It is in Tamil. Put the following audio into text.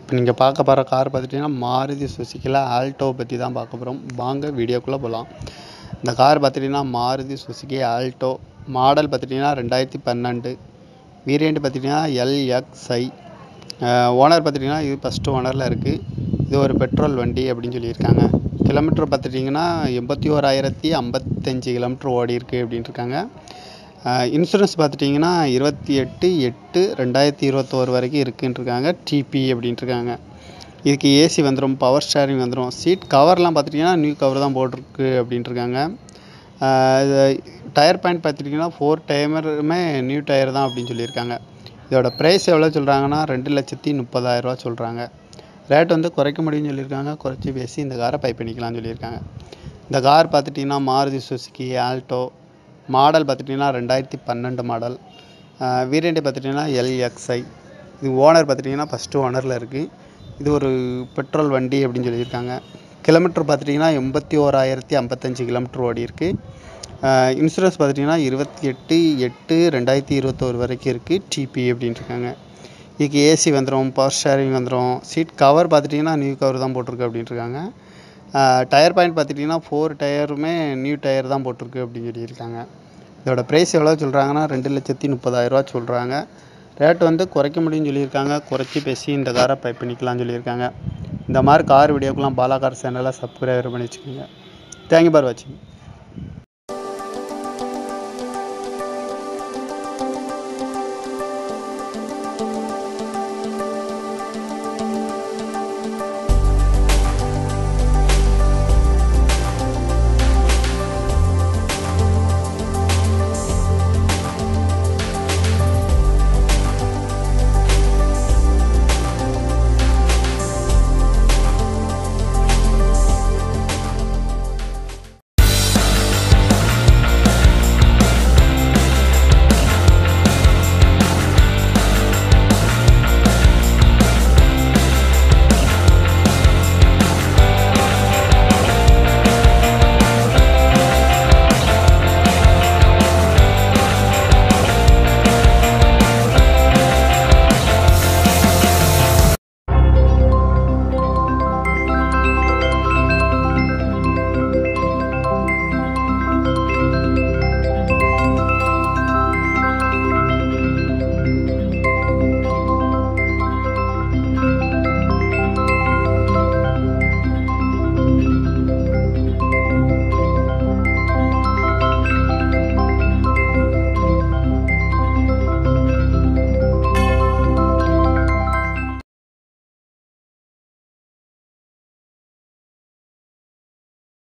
இப்போ நீங்கள் பார்க்க போகிற கார் பார்த்துட்டிங்கன்னா மாருதி சுசுக்கியில் ஆல்டோ பற்றி தான் பார்க்க போகிறோம் வாங்க வீடியோக்குள்ளே போகலாம் இந்த கார் பார்த்துட்டிங்கன்னா மாருதி சுசுகி ஆல்டோ மாடல் பார்த்துட்டிங்கன்னா ரெண்டாயிரத்தி பன்னெண்டு வேரியண்ட் பார்த்துட்டிங்கன்னா எல்எக்ஸ்ஐ ஓனர் பார்த்துட்டிங்கன்னா இது ஃபஸ்ட்டு ஓனரில் இருக்குது இது ஒரு பெட்ரோல் வண்டி அப்படின்னு சொல்லியிருக்காங்க கிலோமீட்டர் பார்த்துட்டிங்கன்னா எண்பத்தி ஓராயிரத்தி ஐம்பத்தஞ்சு கிலோமீட்டர் ஓடி இருக்குது அப்படின்ட்டு இருக்காங்க இன்சூரன்ஸ் பார்த்துட்டிங்கன்னா இருபத்தி எட்டு எட்டு ரெண்டாயிரத்தி இருபத்தோரு வரைக்கும் இருக்குன்னு இருக்காங்க டிபி அப்படின்ட்டு இருக்காங்க இதுக்கு ஏசி வந்துடும் பவர் ஸ்டேரிங் வந்துடும் சீட் கவர்லாம் பார்த்துட்டிங்கன்னா நியூ கவர் தான் போட்டிருக்கு அப்படின்ட்டு இருக்காங்க டயர் பாயிண்ட் பார்த்துட்டிங்கன்னா ஃபோர் டயருமே நியூ டயர் தான் அப்படின்னு சொல்லியிருக்காங்க இதோட ப்ரைஸ் எவ்வளோ சொல்கிறாங்கன்னா ரெண்டு லட்சத்தி முப்பதாயிரரூவா சொல்கிறாங்க ரேட் வந்து குறைக்க முடியும்னு சொல்லியிருக்காங்க குறைச்சி பேசி இந்த காரை பை பண்ணிக்கலாம்னு சொல்லியிருக்காங்க இந்த கார் பார்த்துட்டிங்கன்னா மாருதி சுசுகி ஆல்டோ மாடல் பார்த்துட்டிங்கன்னா ரெண்டாயிரத்தி பன்னெண்டு மாடல் வேரியண்ட் பார்த்துட்டிங்கன்னா எல்எக்ஸ்ஐ இது ஓனர் பார்த்துட்டிங்கன்னா ஃபஸ்ட்டு ஓனரில் இருக்குது இது ஒரு பெட்ரோல் வண்டி அப்படின்னு சொல்லியிருக்காங்க கிலோமீட்டர் பார்த்துட்டிங்கன்னா எண்பத்தி ஓராயிரத்தி ஐம்பத்தஞ்சு கிலோமீட்டர் ஓடி இருக்குது இன்சூரன்ஸ் பார்த்துட்டிங்கன்னா இருபத்தி எட்டு எட்டு ரெண்டாயிரத்தி இருபத்தோரு வரைக்கும் இருக்குது டிபி அப்படின்ட்டு இருக்காங்க இதுக்கு ஏசி வந்துடும் பவர் ஷேரிங் வந்துடும் சீட் கவர் பார்த்துட்டிங்கன்னா நியூ கவர் தான் போட்டிருக்கு அப்படின்ட்டு இருக்காங்க டயர் பாயிண்ட் பார்த்துட்டிங்கன்னா ஃபோர் டயருமே நியூ டயர் தான் போட்டிருக்கு அப்படின்னு சொல்லியிருக்காங்க இதோட ப்ரைஸ் எவ்வளோ சொல்கிறாங்கன்னா ரெண்டு லட்சத்தி முப்பதாயிரரூவா சொல்கிறாங்க ரேட் வந்து குறைக்க முடியும்னு சொல்லியிருக்காங்க குறைச்சி பேசி இந்த காரை பை பண்ணிக்கலாம்னு சொல்லியிருக்காங்க இந்த மாதிரி கார் வீடியோக்கெலாம் பாலா கார் சேனலை சப்ஸ்கிரைபர் பண்ணி வச்சுக்கோங்க தேங்க்யூ பார் வாட்சிங்